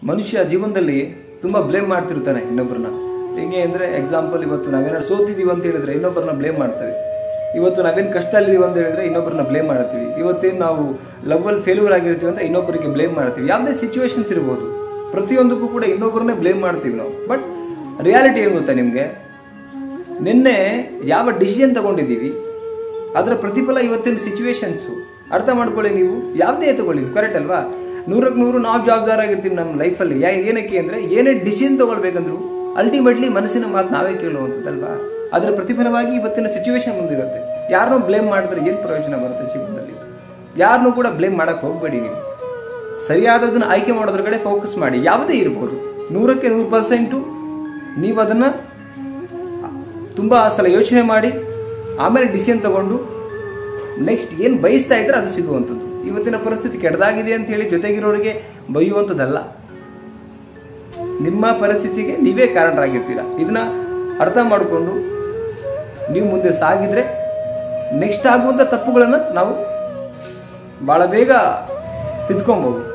ಮನುಷ್ಯ ಜೀವನದಲ್ಲಿ ತುಂಬ ಬ್ಲೇಮ್ ಮಾಡ್ತಿರ್ತಾನೆ ಇನ್ನೊಬ್ಬರನ್ನ ಹೆಂಗೆ ಅಂದರೆ ಎಕ್ಸಾಂಪಲ್ ಇವತ್ತು ನಾವೇನಾದ್ರು ಸೋತಿದ್ದೀವಿ ಅಂತ ಹೇಳಿದ್ರೆ ಇನ್ನೊಬ್ಬರನ್ನ ಬ್ಲೇಮ್ ಮಾಡ್ತೇವೆ ಇವತ್ತು ನಾವೇನು ಕಷ್ಟದಲ್ಲಿದ್ದೀವಿ ಅಂತ ಹೇಳಿದ್ರೆ ಇನ್ನೊಬ್ಬರನ್ನ ಬ್ಲೇಮ್ ಮಾಡ್ತೀವಿ ಇವತ್ತೇನು ನಾವು ಲವ್ವಲ್ಲಿ ಫೇಲ್ಯೂರ್ ಆಗಿರ್ತೀವಿ ಅಂತ ಇನ್ನೊಬ್ಬರಿಗೆ ಬ್ಲೇಮ್ ಮಾಡ್ತೀವಿ ಯಾವುದೇ ಸಿಚುವೇಶನ್ಸ್ ಇರ್ಬೋದು ಪ್ರತಿಯೊಂದಕ್ಕೂ ಕೂಡ ಇನ್ನೊಬ್ಬರನ್ನೇ ಬ್ಲೇಮ್ ಮಾಡ್ತೀವಿ ನಾವು ಬಟ್ ರಿಯಾಲಿಟಿ ಏನು ಗೊತ್ತಾ ನಿಮಗೆ ನಿನ್ನೆ ಯಾವ ಡಿಸಿಷನ್ ತಗೊಂಡಿದ್ದೀವಿ ಅದರ ಪ್ರತಿಫಲ ಇವತ್ತಿನ ಸಿಚುವೇಶನ್ಸು ಅರ್ಥ ಮಾಡ್ಕೊಳ್ಳಿ ನೀವು ಯಾವುದೇ ತಗೊಳ್ಳಿ ಕರೆಕ್ಟ್ ಅಲ್ವಾ ನೂರಕ್ಕೆ ನೂರು ನಾವು ಜವಾಬ್ದಾರಾಗಿರ್ತೀವಿ ನಮ್ಮ ಲೈಫಲ್ಲಿ ಯಾ ಏನಕ್ಕೆ ಅಂದರೆ ಏನೇ ಡಿಸಿಷನ್ ತಗೊಳ್ಬೇಕಂದ್ರು ಅಲ್ಟಿಮೇಟ್ಲಿ ಮನಸ್ಸಿನ ಮಾತು ನಾವೇ ಕೇಳುವಂಥದ್ದಲ್ವಾ ಅದರ ಪ್ರತಿಫಲವಾಗಿ ಇವತ್ತಿನ ಸಿಚುವೇಶನ್ ಮುಂದಿರುತ್ತೆ ಯಾರನ್ನೋ ಬ್ಲೇಮ್ ಮಾಡಿದ್ರೆ ಏನು ಪ್ರಯೋಜನ ಬರುತ್ತೆ ಜೀವನದಲ್ಲಿ ಯಾರನ್ನೂ ಕೂಡ ಬ್ಲೇಮ್ ಮಾಡಕ್ಕೆ ಹೋಗಬೇಡಿ ನೀವು ಸರಿಯಾದದನ್ನು ಆಯ್ಕೆ ಮಾಡೋದ್ರ ಕಡೆ ಫೋಕಸ್ ಮಾಡಿ ಯಾವುದೇ ಇರ್ಬೋದು ನೂರಕ್ಕೆ ನೂರು ಪರ್ಸೆಂಟು ನೀವು ಅದನ್ನು ತುಂಬ ಸಲ ಯೋಚನೆ ಮಾಡಿ ಆಮೇಲೆ ಡಿಸಿಷನ್ ತಗೊಂಡು ನೆಕ್ಸ್ಟ್ ಏನು ಬಯಸ್ತಾ ಇದ್ರೆ ಅದು ಸಿಗುವಂಥದ್ದು ಇವತ್ತಿನ ಪರಿಸ್ಥಿತಿ ಕೆಟ್ಟದಾಗಿದೆ ಅಂತ ಹೇಳಿ ಜೊತೆಗಿರೋರಿಗೆ ಬೈಯುವಂಥದ್ದಲ್ಲ ನಿಮ್ಮ ಪರಿಸ್ಥಿತಿಗೆ ನೀವೇ ಕಾರಣರಾಗಿರ್ತೀರ ಇದನ್ನ ಅರ್ಥ ಮಾಡಿಕೊಂಡು ನೀವು ಮುಂದೆ ಸಾಗಿದ್ರೆ ನೆಕ್ಸ್ಟ್ ಆಗುವಂಥ ತಪ್ಪುಗಳನ್ನು ನಾವು ಭಾಳ ಬೇಗ ತಿದ್ಕೊಬೋದು